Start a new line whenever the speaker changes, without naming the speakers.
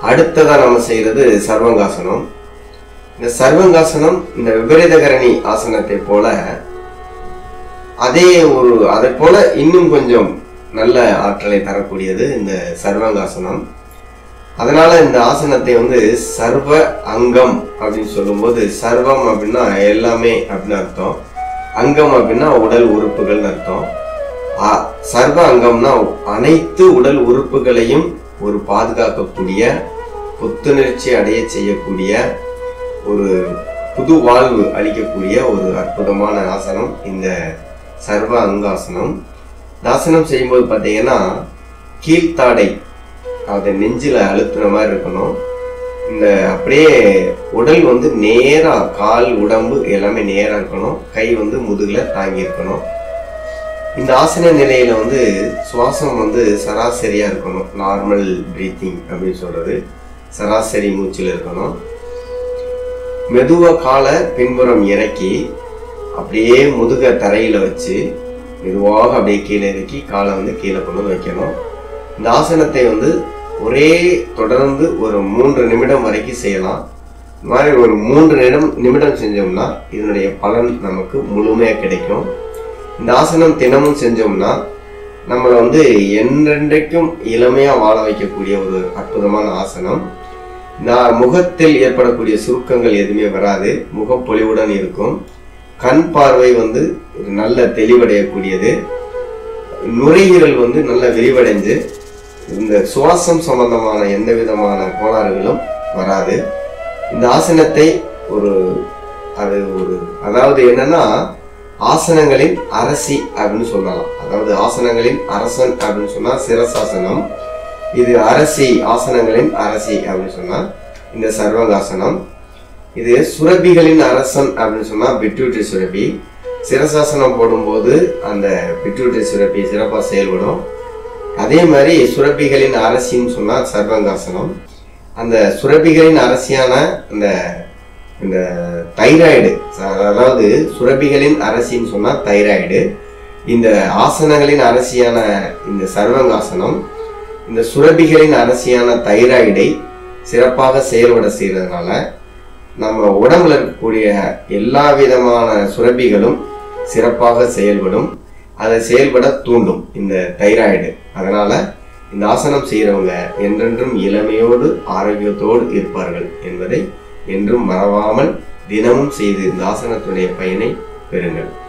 அடுத்ததா நம்ம செய்யறது சர்வங்காசனம் இந்த சர்வங்காசனம் இந்த விபரீதகரணி ஆசனத்தை போல அதே ஒரு அதை போல இன்னும் கொஞ்சம் நல்ல ஆற்றலை தரக்கூடியது இந்த சர்வங்காசனம் அதனால இந்த ஆசனத்தை வந்து சர்வ அங்கம் அப்படின்னு சொல்லும்போது சர்வம் அப்படின்னா எல்லாமே அப்படின்னு அர்த்தம் அங்கம் அப்படின்னா உடல் உறுப்புகள்னு அர்த்தம் ஆ- சர்வ அங்கம்னா அனைத்து உடல் உறுப்புகளையும் ஒரு பாதுகாக்கக்கூடிய புத்துணர்ச்சி அடைய செய்யக்கூடிய ஒரு புது வாழ்வு அளிக்கக்கூடிய ஒரு அற்புதமான ஆசனம் இந்த சர்வ அங்காசனம் இந்த ஆசனம் செய்யும்போது பார்த்தீங்கன்னா கீழ்த்தாடை அதை நெஞ்சில் அழுத்துன மாதிரி இருக்கணும் இந்த அப்படியே உடல் வந்து நேரா கால் உடம்பு எல்லாமே நேரா இருக்கணும் கை வந்து முதுகுல தாங்கி இருக்கணும் இந்த ஆசன நிலையில வந்து சுவாசம் வந்து சராசரியா இருக்கணும் நார்மல் பிரீத்திங் அப்படின்னு சொல்றது சராசரி மூச்சில் இருக்கணும் மெதுவா காலை பின்புறம் இறக்கி அப்படியே முதுக தரையில வச்சு மெதுவாக அப்படியே கீழே இறக்கி காலை வந்து கீழே கொண்டு வந்து வைக்கணும் இந்த ஆசனத்தை வந்து ஒரே தொடர்ந்து ஒரு மூன்று நிமிடம் வரைக்கும் செய்யலாம் இந்த மாதிரி ஒரு மூன்று நிமிடம் நிமிடம் செஞ்சோம்னா இதனுடைய பலன் நமக்கு முழுமையாக கிடைக்கும் இந்த ஆசனம் தினமும் செஞ்சோம்னா நம்மளை வந்து என்றென்றைக்கும் இளமையாக வாழ வைக்கக்கூடிய ஒரு அற்புதமான ஆசனம் நான் முகத்தில் ஏற்படக்கூடிய சுருக்கங்கள் எதுவுமே வராது முகப்பொலிவுடன் இருக்கும் கண் பார்வை வந்து ஒரு நல்ல தெளிவடையக்கூடியது நுரையீரல் வந்து நல்ல விரிவடைந்து இந்த சுவாசம் சம்பந்தமான எந்த விதமான கோளாறுகளும் வராது இந்த ஆசனத்தை ஒரு அது ஒரு அதாவது என்னன்னா ஆசனங்களின் அரசி அப்படின்னு சொல்லலாம் அதாவது ஆசனங்களின் அரசன் அப்படின்னு சொன்னா சிரசாசனம் இது அரசி ஆசனங்களின் அரசி அப்படின்னு சொன்னா இந்த சர்வகாசனம் இது சுரபிகளின் அரசன் அப்படின்னு சொன்னா பிட்யூட்டரி சுரபி சிரசாசனம் போடும்போது அந்த பிட்யூட்டரி சுரபி சிறப்பாக செயல்படும் அதே மாதிரி சுரபிகளின் அரசின்னு சொன்னா சர்வங்காசனம் அந்த சுரபிகளின் அரசியான அந்த இந்த தைராய்டு அதாவது சுரபிகளின் அரசின்னு சொன்னா தைராய்டு இந்த ஆசனங்களின் அரசியான இந்த சர்வங்காசனம் இந்த சுரபிகளின் அரசியான தைராய்டை சிறப்பாக செயல்பட செய்யறதுனால நம்ம உடம்புல இருக்கக்கூடிய எல்லா விதமான சுரபிகளும் சிறப்பாக செயல்படும் அதை செயல்பட தூண்டும் இந்த தைராய்டு அதனால இந்த ஆசனம் செய்கிறவங்க என்றென்றும் இளமையோடு ஆரோக்கியத்தோடு இருப்பார்கள் என்பதை என்றும் மறவாமல் தினமும் செய்து இந்த ஆசனத்துடைய பயனை பெறுங்கள்